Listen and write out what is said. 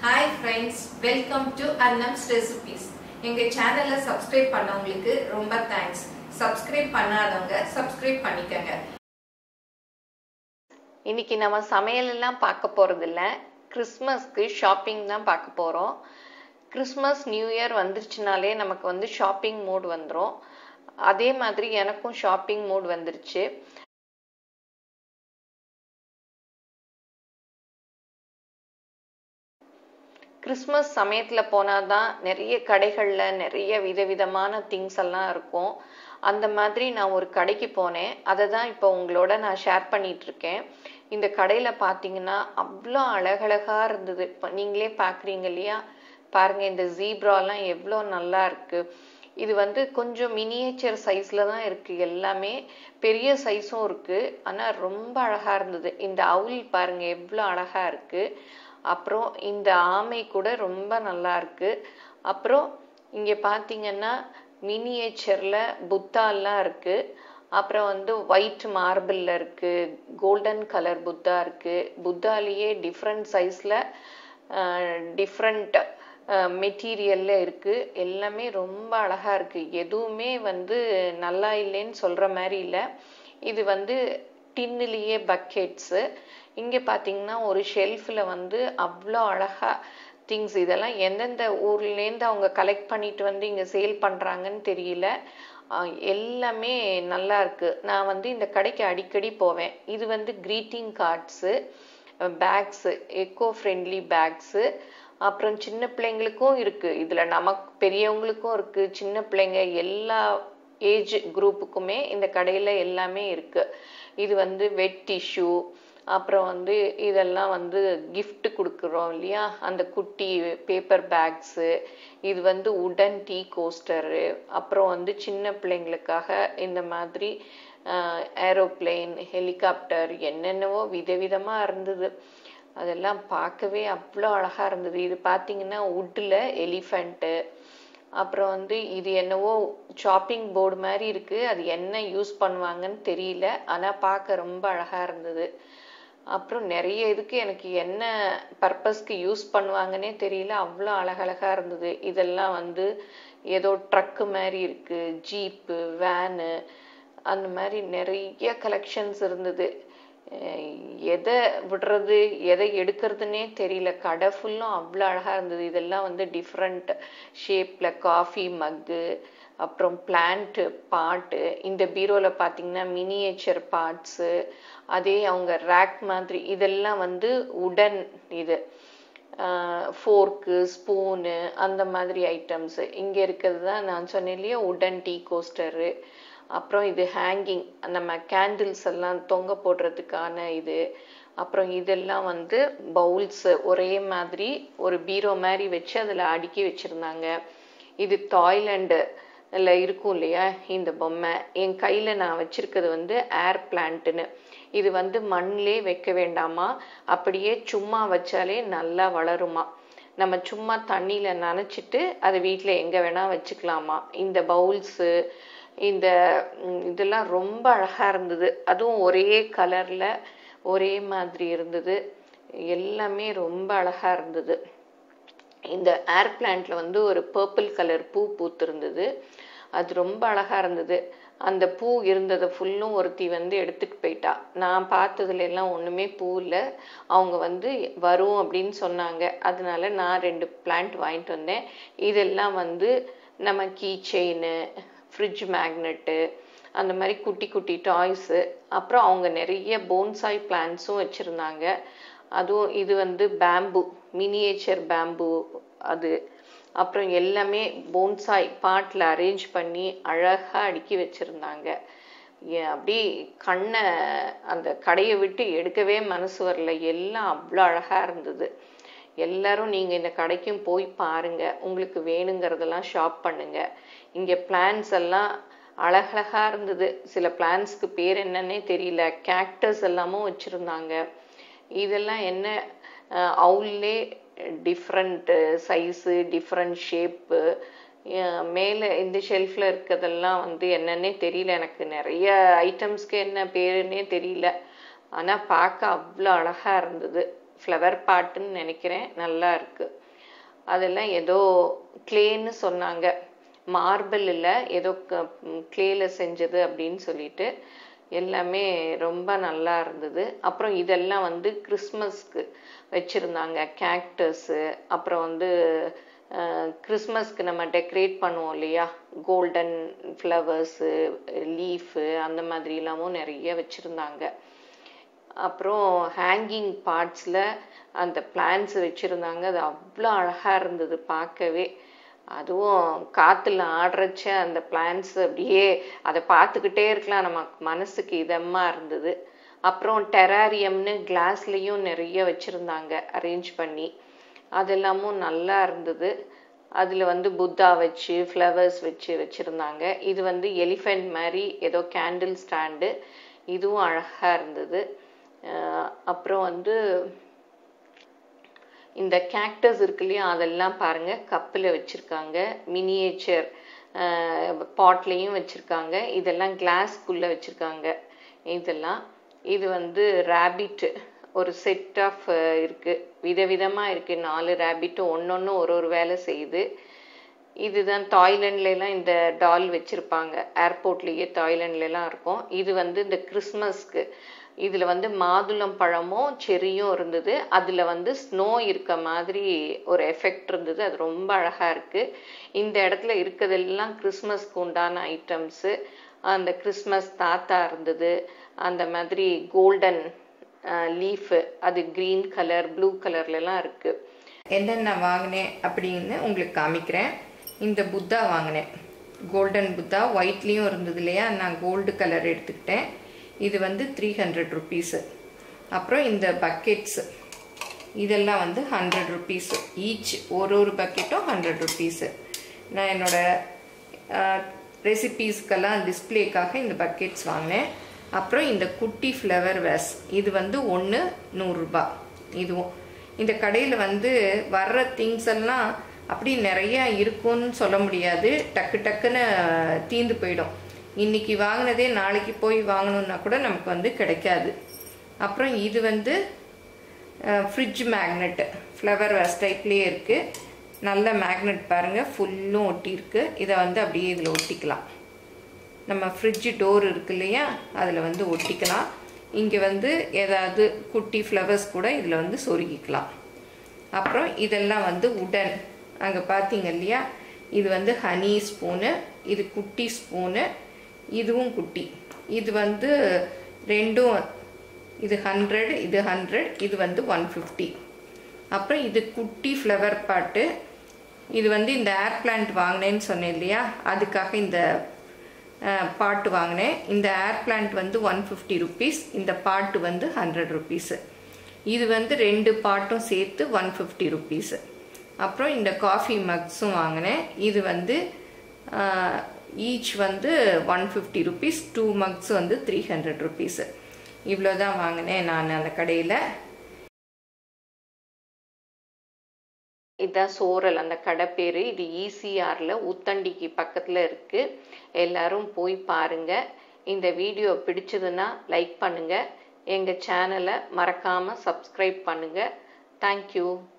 hi friends welcome to Annam's recipes எங்கள் சேனலை subscribe பண்ணவங்களுக்கு ரொம்ப தேங்க்ஸ் சப்ஸ்கிரைப் பண்ணாதவங்க சப்ஸ்கிரைப் பண்ணிக்கங்க இன்னைக்கு நம்ம சமையல் எல்லாம் பார்க்க போறதில்ல கிறிஸ்மஸ்க்கு ஷாப்பிங் தான் பார்க்க போறோம் கிறிஸ்மஸ் நியூ இயர் வந்துருச்சுனாலே நமக்கு வந்து ஷாப்பிங் மூட் வந்துடும் அதே மாதிரி எனக்கும் ஷாப்பிங் மூட் வந்துருச்சு கிறிஸ்மஸ் சமயத்தில் போனால் தான் நிறைய கடைகளில் நிறைய விதவிதமான திங்ஸ் எல்லாம் இருக்கும் அந்த மாதிரி நான் ஒரு கடைக்கு போனேன் அதை தான் இப்போ உங்களோட நான் ஷேர் பண்ணிட்டு இருக்கேன் இந்த கடையில் பார்த்தீங்கன்னா அவ்வளோ அழகழகா இருந்தது இப்போ நீங்களே பார்க்குறீங்க இல்லையா பாருங்க இந்த ஜீப்ராலாம் எவ்வளோ நல்லா இருக்கு இது வந்து கொஞ்சம் மினியேச்சர் சைஸில் தான் இருக்கு எல்லாமே பெரிய சைஸும் இருக்கு ஆனால் ரொம்ப அழகா இருந்தது இந்த அவுல் பாருங்க எவ்வளோ அழகா இருக்கு அப்புறம் இந்த ஆமை கூட ரொம்ப நல்லா இருக்கு அப்புறம் இங்க பாத்தீங்கன்னா மினியேச்சர்ல புத்தாலாம் இருக்கு அப்புறம் வந்து ஒயிட் மார்பிள்ல இருக்கு கோல்டன் கலர் புத்தா இருக்கு புத்தாலேயே டிஃப்ரெண்ட் சைஸ்ல டிஃப்ரெண்ட் மெட்டீரியல்ல இருக்கு எல்லாமே ரொம்ப அழகா இருக்கு எதுவுமே வந்து நல்லா இல்லைன்னு சொல்ற மாதிரி இல்லை இது வந்து டின்னுலேயே பக்கெட்ஸு இங்கே பார்த்தீங்கன்னா ஒரு ஷெல்ஃபில் வந்து அவ்வளோ அழகா திங்ஸ் இதெல்லாம் எந்தெந்த ஊர்லேருந்து அவங்க கலெக்ட் பண்ணிட்டு வந்து இங்கே சேல் பண்ணுறாங்கன்னு தெரியல எல்லாமே நல்லா இருக்கு நான் வந்து இந்த கடைக்கு அடிக்கடி போவேன் இது வந்து greeting cards bags eco friendly bags அப்புறம் சின்ன பிள்ளைங்களுக்கும் இருக்கு இதில் நமக்கு பெரியவங்களுக்கும் இருக்கு சின்ன பிள்ளைங்க எல்லா ஏஜ் குரூப்புக்குமே இந்த கடையில் எல்லாமே இருக்கு இது வந்து வெட் டிஷ்யூ அப்புறம் வந்து இதெல்லாம் வந்து கிஃப்ட் கொடுக்குறோம் இல்லையா அந்த குட்டி பேப்பர் பேக்ஸு இது வந்து உடன் டீ கோஸ்டரு அப்புறம் வந்து சின்ன பிள்ளைங்களுக்காக இந்த மாதிரி ஏரோப்ளேன் ஹெலிகாப்டர் என்னென்னவோ விதவிதமாக இருந்தது அதெல்லாம் பார்க்கவே அவ்வளோ அழகாக இருந்தது இது பார்த்தீங்கன்னா உட்டில் எலிஃபண்ட்டு அப்புறம் வந்து இது என்னவோ ஷாப்பிங் போர்டு மாதிரி இருக்கு அது என்ன யூஸ் பண்ணுவாங்கன்னு தெரியல ஆனால் பார்க்க ரொம்ப அழகா இருந்தது அப்புறம் நிறைய இதுக்கு எனக்கு என்ன பர்பஸ்க்கு யூஸ் பண்ணுவாங்கன்னே தெரியல அவ்வளோ அழகழகா இருந்தது இதெல்லாம் வந்து ஏதோ ட்ரக்கு மாதிரி இருக்கு ஜீப்பு வேனு அந்த மாதிரி நிறைய கலெக்ஷன்ஸ் இருந்தது எதை விடுறது எதை எடுக்கிறதுனே தெரியல கடை ஃபுல்லும் அவ்வளோ அழகாக இருந்தது இதெல்லாம் வந்து டிஃப்ரெண்ட் ஷேப்பில் காஃபி மக்கு அப்புறம் பிளான்ட்டு பாட்டு இந்த பீரோவில் பார்த்தீங்கன்னா மினியேச்சர் பார்ட்ஸு அதே அவங்க ரேக் மாதிரி இதெல்லாம் வந்து உடன் இது ஃபோர்க்கு ஸ்பூனு அந்த மாதிரி ஐட்டம்ஸு இங்கே இருக்கிறது தான் நான் சொன்னேன் இல்லையா உடன் டீ கோஸ்டரு அப்புறம் இது ஹேங்கிங் நம்ம கேண்டில்ஸ் எல்லாம் தொங்க போடுறதுக்கான இது அப்புறம் இதெல்லாம் வந்து பவுல்ஸ் ஒரே மாதிரி ஒரு பீரோ மாதிரி வச்சு அதில் அடுக்கி வச்சுருந்தாங்க இது தாய்லாண்டு இருக்கும் இல்லையா இந்த பொம்மை என் கையில் நான் வச்சிருக்கிறது வந்து ஏர் பிளான்ட்டுன்னு இது வந்து மண்ணிலே வைக்க வேண்டாமா அப்படியே சும்மா வச்சாலே நல்லா வளருமா நம்ம சும்மா தண்ணியில் நனைச்சிட்டு அதை வீட்டில் எங்கே வேணால் வச்சுக்கலாமா இந்த பவுல்ஸு இந்த இதெல்லாம் ரொம்ப அழகா இருந்தது அதுவும் ஒரே கலர்ல ஒரே மாதிரி இருந்தது எல்லாமே ரொம்ப அழகா இருந்தது இந்த ஏர் பிளான்ட்ல வந்து ஒரு பர்பிள் கலர் பூ பூத்திருந்தது அது ரொம்ப அழகா இருந்தது அந்த பூ இருந்ததை ஃபுல்லும் ஒருத்தி வந்து எடுத்துட்டு போயிட்டா நான் பார்த்ததுல எல்லாம் ஒண்ணுமே பூ இல்லை அவங்க வந்து வரும் அப்படின்னு சொன்னாங்க அதனால நான் ரெண்டு பிளான்ட் வாங்கிட்டு வந்தேன் இதெல்லாம் வந்து நம்ம கீ செயின் ஃப்ரிட்ஜ் மேக்னெட்டு அந்த மாதிரி குட்டி குட்டி டாய்ஸு அப்புறம் அவங்க நிறைய போன்சாய் பிளான்ஸும் வச்சுருந்தாங்க அதுவும் இது வந்து பேம்பு மினியேச்சர் பேம்பு அது அப்புறம் எல்லாமே போன்சாய் பாட்டில் அரேஞ்ச் பண்ணி அழகாக அடுக்கி வச்சுருந்தாங்க அப்படி கண்ணை அந்த கடையை விட்டு எடுக்கவே மனசு வரல எல்லாம் அவ்வளோ அழகாக இருந்தது எல்லாரும் நீங்கள் இந்த கடைக்கும் போய் பாருங்க உங்களுக்கு வேணுங்கிறதெல்லாம் ஷாப் பண்ணுங்க இங்கே பிளான்ஸ் எல்லாம் அழகழகா இருந்தது சில பிளான்ஸ்க்கு பேர் என்னன்னே தெரியல கேக்டஸ் எல்லாமும் வச்சுருந்தாங்க இதெல்லாம் என்ன அவுல்லே டிஃப்ரெண்ட் சைஸு டிஃப்ரெண்ட் ஷேப்பு மேலே இந்த ஷெல்ஃபில் இருக்கிறதெல்லாம் வந்து என்னன்னே தெரியல எனக்கு நிறைய ஐட்டம்ஸ்க்கு என்ன பேருன்னே தெரியல ஆனால் பார்க்க அவ்வளோ அழகாக இருந்தது ஃப்ளவர் பாட்டுன்னு நினைக்கிறேன் நல்லா இருக்கு அதெல்லாம் ஏதோ கிளேன்னு சொன்னாங்க மார்பிள் இல்லை ஏதோ கிளேல செஞ்சது அப்படின்னு சொல்லிட்டு எல்லாமே ரொம்ப நல்லா இருந்தது அப்புறம் இதெல்லாம் வந்து கிறிஸ்மஸ்க்கு வச்சுருந்தாங்க கேக்டஸு அப்புறம் வந்து கிறிஸ்மஸ்க்கு நம்ம டெக்கரேட் பண்ணுவோம் இல்லையா கோல்டன் ஃப்ளவர்ஸு லீஃபு அந்த மாதிரிலாமும் நிறைய வச்சுருந்தாங்க அப்புறம் ஹேங்கிங் பார்ட்ஸில் அந்த பிளான்ஸ் வச்சுருந்தாங்க அது அவ்வளோ அழகாக இருந்தது பார்க்கவே அதுவும் காற்றுல ஆடுறச்ச அந்த பிளான்ஸ் அப்படியே அதை பார்த்துக்கிட்டே இருக்கலாம் நம்ம மனசுக்கு இதமாக இருந்தது அப்புறம் டெராரியம்னு கிளாஸ்லேயும் நிறைய வச்சுருந்தாங்க அரேஞ்ச் பண்ணி அதெல்லாமும் நல்லா இருந்தது அதில் வந்து புத்தா வச்சு ஃப்ளவர்ஸ் வச்சு வச்சுருந்தாங்க இது வந்து எலிஃபெண்ட் மாதிரி ஏதோ கேண்டில் ஸ்டாண்டு இதுவும் அழகாக இருந்தது அப்புறம் வந்து இந்த கேக்டஸ் இருக்கு இல்லையா அதெல்லாம் பாருங்க கப்பில் வச்சுருக்காங்க மினியேச்சர் பாட்லேயும் வச்சுருக்காங்க இதெல்லாம் கிளாஸ்க்குள்ளே வச்சுருக்காங்க இதெல்லாம் இது வந்து ரேபிட் ஒரு செட் ஆஃப் இருக்குது விதவிதமாக இருக்குது நாலு ரேபிட்டு ஒன்றொன்று ஒரு ஒரு வேலை செய்யுது இதுதான் தாய்லாண்ட்லாம் இந்த டால் வச்சுருப்பாங்க ஏர்போர்ட்லேயே தாய்லாண்ட்லாம் இருக்கும் இது வந்து இந்த கிறிஸ்மஸ்க்கு இதில் வந்து மாதுளம் பழமும் செரியும் இருந்தது அதில் வந்து ஸ்னோ இருக்க மாதிரி ஒரு எஃபெக்ட் இருந்தது அது ரொம்ப அழகாக இருக்குது இந்த இடத்துல இருக்கிறதெல்லாம் கிறிஸ்மஸ்க்கு உண்டான ஐட்டம்ஸு அந்த கிறிஸ்மஸ் தாத்தா இருந்தது அந்த மாதிரி கோல்டன் லீஃபு அது க்ரீன் கலர் ப்ளூ கலர்லலாம் இருக்குது என்னென்ன வாங்கினேன் அப்படின்னு உங்களுக்கு காமிக்கிறேன் இந்த புத்தா வாங்கினேன் கோல்டன் புத்தா ஒயிட்லேயும் இருந்தது இல்லையா நான் கோல்டு கலர் எடுத்துக்கிட்டேன் இது வந்து த்ரீ ஹண்ட்ரட் ருபீஸு அப்புறம் இந்த பக்கெட்ஸு இதெல்லாம் வந்து ஹண்ட்ரட் ருபீஸு ஈச் ஒரு ஒரு பக்கெட்டும் ஹண்ட்ரட் ருபீஸு நான் என்னோடய ரெசிபீஸ்க்கெல்லாம் டிஸ்பிளேக்காக இந்த பக்கெட்ஸ் வாங்கினேன் அப்புறம் இந்த குட்டி ஃப்ளவர் வேஸ் இது வந்து ஒன்று நூறுரூபா இதுவும் இந்த கடையில் வந்து வர்ற திங்ஸ் எல்லாம் அப்படி நிறையா இருக்கும்னு சொல்ல முடியாது டக்கு டக்குன்னு தீந்து போயிடும் இன்னைக்கு வாங்கினதே நாளைக்கு போய் வாங்கணுன்னா கூட நமக்கு வந்து கிடைக்காது அப்புறம் இது வந்து ஃப்ரிட்ஜ் மேக்னெட்டு ஃப்ளவர் வேஸ் டைப்லேயே இருக்குது நல்ல மேக்னெட் பாருங்கள் ஃபுல்லும் ஒட்டியிருக்கு இதை வந்து அப்படியே இதில் ஒட்டிக்கலாம் நம்ம ஃப்ரிட்ஜு டோர் இருக்கு இல்லையா அதில் வந்து ஒட்டிக்கலாம் இங்கே வந்து ஏதாவது குட்டி ஃப்ளவர்ஸ் கூட இதில் வந்து சொருகிக்கலாம் அப்புறம் இதெல்லாம் வந்து உடன் அங்கே பார்த்தீங்க இல்லையா இது வந்து ஹனி ஸ்பூனு இது குட்டி ஸ்பூனு இதுவும் குட்டி இது வந்து ரெண்டும் இது ஹண்ட்ரட் இது ஹண்ட்ரட் இது வந்து ஒன் ஃபிஃப்டி அப்புறம் இது குட்டி ஃப்ளவர் பாட்டு இது வந்து இந்த ஏர் பிளான்ட் வாங்கினேன்னு சொன்னேன் இல்லையா அதுக்காக இந்த பாட்டு வாங்கினேன் இந்த ஏர் பிளான்ட் வந்து ஒன் ஃபிஃப்டி ருபீஸ் இந்த பாட்டு வந்து ஹண்ட்ரட் ருபீஸு இது வந்து ரெண்டு பாட்டும் சேர்த்து ஒன் ஃபிஃப்டி ருபீஸு அப்புறம் இந்த காஃபி மக்ஸும் வாங்கினேன் இது வந்து ஈச் வந்து one fifty rupees two mugs வந்து த்ரீ ஹண்ட்ரட் ருபீஸு இவ்வளோ தான் வாங்கினேன் நான் அந்த கடையில் இதுதான் சோரல் அந்த கடை பேர் இது ஈசிஆரில் உத்தண்டிக்கு பக்கத்தில் இருக்குது எல்லாரும் போய் பாருங்கள் இந்த வீடியோ பிடிச்சதுன்னா லைக் பண்ணுங்கள் எங்கள் சேனலை மறக்காமல் சப்ஸ்கிரைப் பண்ணுங்கள் தேங்க்யூ